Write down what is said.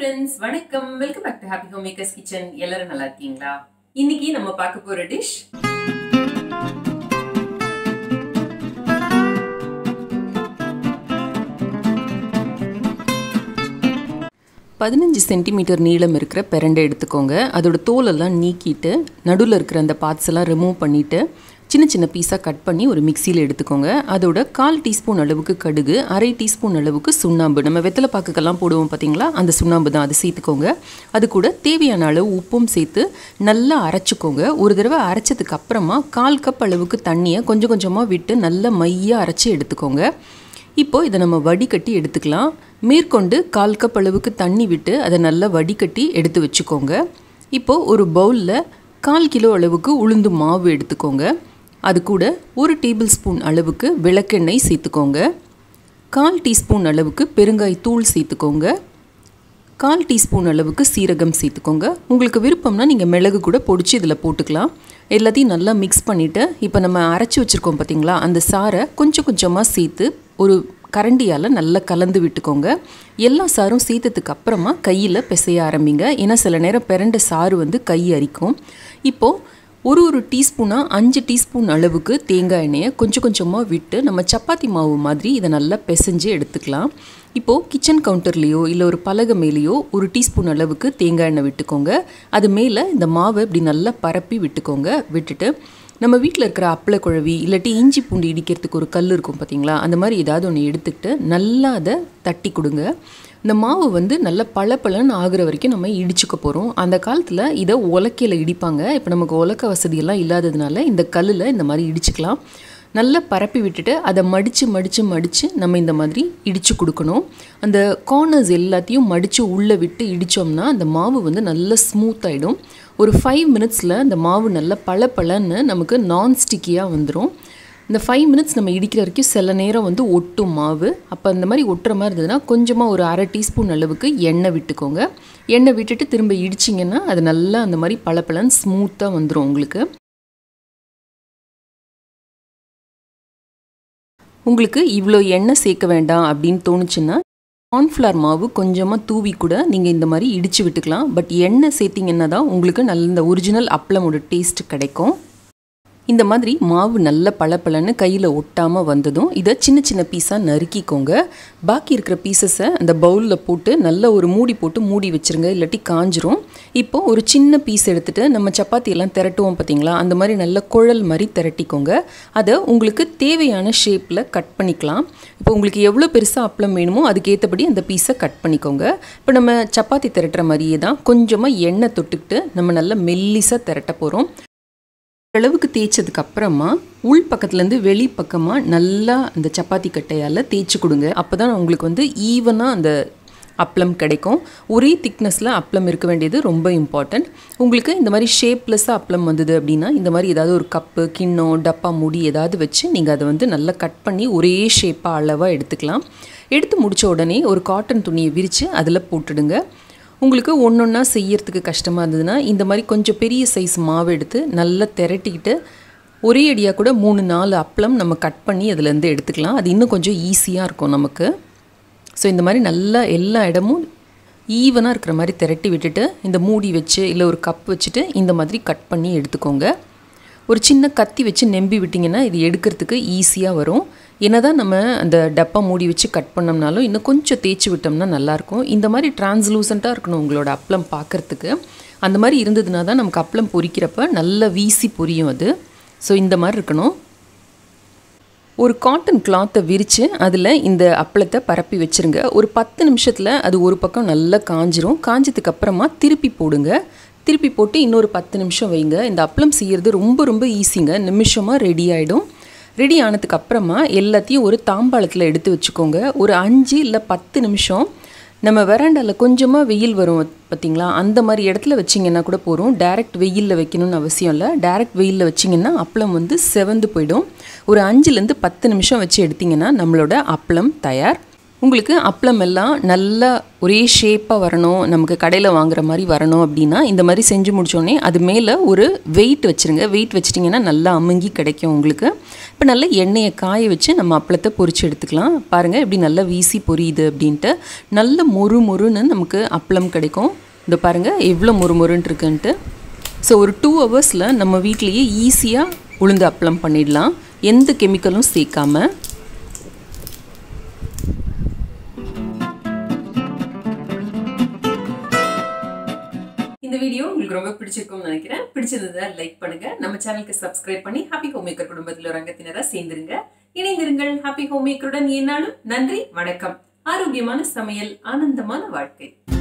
friends வணக்கம் welcome back to happy home makers kitchen எல்லாரும் நல்லா இருக்கீங்களா இன்னைக்கு நம்ம பார்க்க போற டிஷ் பதினஞ்சு சென்டிமீட்டர் நீளம் இருக்கிற பிரண்டை எடுத்துக்கோங்க அதோட தோலெல்லாம் நீக்கிட்டு நடுவில் இருக்கிற அந்த பார்ட்ஸ் எல்லாம் ரிமூவ் பண்ணிவிட்டு சின்ன சின்ன பீஸாக கட் பண்ணி ஒரு மிக்சியில் எடுத்துக்கோங்க அதோட கால் டீஸ்பூன் அளவுக்கு கடுகு அரை டீஸ்பூன் அளவுக்கு சுண்ணாம்பு நம்ம வெத்தலை பாக்குக்கெல்லாம் போடுவோம் பார்த்தீங்களா அந்த சுண்ணாம்பு தான் அது சேர்த்துக்கோங்க அது கூட தேவையான அளவு உப்பும் சேர்த்து நல்லா அரைச்சிக்கோங்க ஒரு தடவை அரைச்சதுக்கு அப்புறமா கால் கப் அளவுக்கு தண்ணியை கொஞ்சம் கொஞ்சமாக விட்டு நல்லா மையாக அரைச்சி எடுத்துக்கோங்க இப்போது இதை நம்ம வடிகட்டி எடுத்துக்கலாம் மேற்கொண்டு கால் கப் அளவுக்கு தண்ணி விட்டு அதை நல்லா வடிகட்டி எடுத்து வச்சுக்கோங்க இப்போது ஒரு பவுலில் கால் கிலோ அளவுக்கு உளுந்து மாவு எடுத்துக்கோங்க அது கூட ஒரு டேபிள் ஸ்பூன் அளவுக்கு விளக்கெண்ணெய் சேர்த்துக்கோங்க கால் டீஸ்பூன் அளவுக்கு பெருங்காய் தூள் சேர்த்துக்கோங்க கால் டீஸ்பூன் அளவுக்கு சீரகம் சேர்த்துக்கோங்க உங்களுக்கு விருப்பம்னா நீங்கள் மிளகு கூட பொடிச்சு இதில் போட்டுக்கலாம் எல்லாத்தையும் நல்லா மிக்ஸ் பண்ணிவிட்டு இப்போ நம்ம அரைச்சி வச்சுருக்கோம் பார்த்தீங்களா அந்த சாரை கொஞ்சம் கொஞ்சமாக சேர்த்து ஒரு கரண்டியால் நல்லா கலந்து விட்டுக்கோங்க எல்லா சாரும் சேர்த்ததுக்கு அப்புறமா கையில் பிசைய ஆரம்பிங்க ஏன்னா சில நேரம் பிறண்ட சாறு வந்து கை அரிக்கும் இப்போது ஒரு ஒரு டீஸ்பூனாக அஞ்சு டீஸ்பூன் அளவுக்கு தேங்காய் எண்ணெயை கொஞ்சம் கொஞ்சமாக விட்டு நம்ம சப்பாத்தி மாவு மாதிரி இதை நல்லா பிசைஞ்சு எடுத்துக்கலாம் இப்போது கிச்சன் கவுண்டர்லேயோ இல்லை ஒரு பலகை மேலேயோ ஒரு டீஸ்பூன் அளவுக்கு தேங்காய் எண்ணெய் விட்டுக்கோங்க அது மேலே இந்த மாவை இப்படி நல்லா பரப்பி விட்டுக்கோங்க விட்டுட்டு நம்ம வீட்டில் இருக்கிற அப்பள குழவி இல்லாட்டி இஞ்சி பூண்டு இடிக்கிறதுக்கு ஒரு கல் இருக்கும் பார்த்தீங்களா அந்த மாதிரி ஏதாவது ஒன்று எடுத்துக்கிட்டு நல்லா அதை தட்டி கொடுங்க இந்த மாவு வந்து நல்ல பளபளன்னு ஆகுற வரைக்கும் நம்ம இடிச்சுக்க போகிறோம் அந்த காலத்தில் இதை உலக்கையில் இடிப்பாங்க இப்போ நமக்கு உலக்க வசதியெல்லாம் இல்லாததுனால இந்த கல்லில் இந்த மாதிரி இடிச்சுக்கலாம் நல்லா பரப்பி விட்டுட்டு அதை மடித்து மடித்து மடித்து நம்ம இந்த மாதிரி இடித்து கொடுக்கணும் அந்த கார்னர்ஸ் எல்லாத்தையும் மடித்து உள்ளே விட்டு இடித்தோம்னா அந்த மாவு வந்து நல்லா ஸ்மூத் ஆகிடும் ஒரு ஃபைவ் மினிட்ஸில் அந்த மாவு நல்லா பளபளன்னு நமக்கு நான் ஸ்டிக்கியாக வந்துடும் இந்த ஃபைவ் மினிட்ஸ் நம்ம இடிக்கிற வரைக்கும் சில நேரம் வந்து ஒட்டும் மாவு அப்போ அந்த மாதிரி ஒட்டுற மாதிரி இருந்ததுன்னா கொஞ்சமாக ஒரு அரை டீஸ்பூன் அளவுக்கு எண்ணெய் விட்டுக்கோங்க எண்ணெய் விட்டுட்டு திரும்ப இடிச்சிங்கன்னா அது நல்லா அந்த மாதிரி பளபளன்னு ஸ்மூத்தாக வந்துடும் உங்களுக்கு உங்களுக்கு இவ்வளோ எண்ணெய் சேர்க்க வேண்டாம் அப்படின்னு தோணுச்சுன்னா கார்ன்ஃப்ளவர் மாவு கொஞ்சமாக தூவி கூட நீங்கள் இந்த மாதிரி இடித்து விட்டுக்கலாம் பட் எண்ணெய் சேர்த்திங்கன்னா தான் உங்களுக்கு நல்ல இந்த ஒரிஜினல் அப்பளமோட டேஸ்ட் கிடைக்கும் இந்த மாதிரி மாவு நல்ல பளபளன்னு கையில் ஒட்டாமல் வந்ததும் இதை சின்ன சின்ன பீஸாக நறுக்கிக்கோங்க பாக்கி இருக்கிற பீசஸை அந்த பவுலில் போட்டு நல்ல ஒரு மூடி போட்டு மூடி வச்சுருங்க இல்லாட்டி காஞ்சிரும் இப்போது ஒரு சின்ன பீஸ் எடுத்துகிட்டு நம்ம சப்பாத்தி எல்லாம் திரட்டுவோம் பார்த்தீங்களா அந்த மாதிரி நல்ல குழல் மாதிரி திரட்டிக்கோங்க அதை உங்களுக்கு தேவையான ஷேப்பில் கட் பண்ணிக்கலாம் இப்போ உங்களுக்கு எவ்வளோ பெருசாக அப்பளம் வேணுமோ அதுக்கேற்றபடி அந்த பீஸை கட் பண்ணிக்கோங்க இப்போ நம்ம சப்பாத்தி திரட்டுற மாதிரியே தான் கொஞ்சமாக எண்ணெய் தொட்டுக்கிட்டு நம்ம நல்லா மெல்லிஸாக திரட்ட போகிறோம் அளவுக்கு தேய்ச்சதுக்கு அப்புறமா உள் பக்கத்துலேருந்து வெளி பக்கமாக நல்லா அந்த சப்பாத்தி கட்டையால் தேய்ச்சி கொடுங்க அப்போ தான் உங்களுக்கு வந்து ஈவனாக அந்த அப்பளம் கிடைக்கும் ஒரே திக்னஸில் அப்பளம் இருக்க வேண்டியது ரொம்ப இம்பார்ட்டண்ட் உங்களுக்கு இந்த மாதிரி ஷேப்லெஸ்ஸாக அப்பளம் வந்தது அப்படின்னா இந்த மாதிரி ஏதாவது ஒரு கப்பு கிண்ணம் டப்பா முடி ஏதாவது வச்சு நீங்கள் அதை வந்து நல்லா கட் பண்ணி ஒரே ஷேப்பாக அளவாக எடுத்துக்கலாம் எடுத்து முடித்த உடனே ஒரு காட்டன் துணியை விரித்து அதில் போட்டுடுங்க உங்களுக்கு ஒன்று ஒன்றா செய்யறதுக்கு கஷ்டமாக இருந்ததுன்னா இந்த மாதிரி கொஞ்சம் பெரிய சைஸ் மாவு எடுத்து நல்லா திரட்டிக்கிட்டு ஒரே அடியாக கூட மூணு நாலு அப்பளம் நம்ம கட் பண்ணி அதுலேருந்து எடுத்துக்கலாம் அது இன்னும் கொஞ்சம் ஈஸியாக இருக்கும் நமக்கு ஸோ இந்த மாதிரி நல்லா எல்லா இடமும் ஈவனாக இருக்கிற மாதிரி திரட்டி விட்டுட்டு இந்த மூடி வச்சு இல்லை ஒரு கப் வச்சுட்டு இந்த மாதிரி கட் பண்ணி எடுத்துக்கோங்க ஒரு சின்ன கத்தி வச்சு நெம்பி விட்டிங்கன்னா இது எடுக்கிறதுக்கு ஈஸியாக வரும் என்னதான் நம்ம அந்த டப்பா மூடி வச்சு கட் பண்ணோம்னாலும் இன்னும் கொஞ்சம் தேய்ச்சி விட்டோம்னா நல்லாயிருக்கும் இந்த மாதிரி டிரான்ஸ்லூசண்ட்டாக இருக்கணும் உங்களோட அப்பளம் பார்க்குறதுக்கு அந்த மாதிரி இருந்ததுனா தான் நமக்கு அப்பளம் பொரிக்கிறப்ப நல்லா வீசி பொரியும் அது ஸோ இந்த மாதிரி இருக்கணும் ஒரு காட்டன் கிளாத்தை விரித்து அதில் இந்த அப்பளத்தை பரப்பி வச்சுருங்க ஒரு பத்து நிமிஷத்தில் அது ஒரு பக்கம் நல்லா காஞ்சிரும் காஞ்சதுக்கு அப்புறமா திருப்பி போடுங்க திருப்பி போட்டு இன்னொரு பத்து நிமிஷம் வைங்க இந்த அப்பளம் செய்கிறது ரொம்ப ரொம்ப ஈஸிங்க நிமிஷமாக ரெடி ஆகிடும் ரெடி ஆனதுக்கு அப்புறமா எல்லாத்தையும் ஒரு தாம்பாளத்தில் எடுத்து வச்சுக்கோங்க ஒரு அஞ்சு இல்லை பத்து நிமிஷம் நம்ம வெராண்டாவில் கொஞ்சமாக வெயில் வரும் பார்த்திங்களா அந்த மாதிரி இடத்துல வச்சிங்கன்னா கூட போகிறோம் டேரெக்ட் வெயிலில் வைக்கணும்னு அவசியம் இல்லை டேரெக்ட் வெயிலில் வச்சிங்கன்னா அப்பளம் வந்து செவந்து போயிடும் ஒரு அஞ்சுலேருந்து பத்து நிமிஷம் வச்சு எடுத்திங்கன்னா நம்மளோட அப்பளம் தயார் உங்களுக்கு அப்பளம் எல்லாம் நல்லா ஒரே ஷேப்பாக வரணும் நமக்கு கடையில் வாங்குற மாதிரி வரணும் அப்படின்னா இந்த மாதிரி செஞ்சு முடிச்சோடனே அது மேலே ஒரு வெயிட் வச்சுருங்க வெயிட் வச்சிட்டிங்கன்னா நல்லா அமுங்கி கிடைக்கும் உங்களுக்கு இப்போ நல்லா எண்ணெயை காய வச்சு நம்ம அப்பளத்தை பொரிச்சு எடுத்துக்கலாம் பாருங்கள் எப்படி நல்லா வீசி பொரியுது அப்படின்ட்டு நல்ல மொறு மொறுன்னு நமக்கு அப்பளம் கிடைக்கும் இந்த பாருங்கள் எவ்வளோ மொறு மொறுன்ட்டு இருக்குன்ட்டு ஸோ ஒரு டூ ஹவர்ஸில் நம்ம வீட்லேயே ஈஸியாக உளுந்து அப்பளம் பண்ணிடலாம் எந்த கெமிக்கலும் சேர்க்காம இந்த வீடியோ உங்களுக்கு ரொம்ப பிடிச்சிருக்கும்னு நினைக்கிறேன் பிடிச்சிருந்ததை லைக் பண்ணுங்க நம்ம சேனலுக்கு சப்ஸ்கிரைப் பண்ணி ஹாப்பி ஹோம் மேக்கர் குடும்பத்தில் ஒரு அங்கத்தினராக சேர்ந்துருங்க இணைந்திருங்கள் ஹாப்பி ஹோம் மேக்கருடன் என்னாலும் நன்றி வணக்கம் ஆரோக்கியமான சமையல் ஆனந்தமான வாழ்க்கை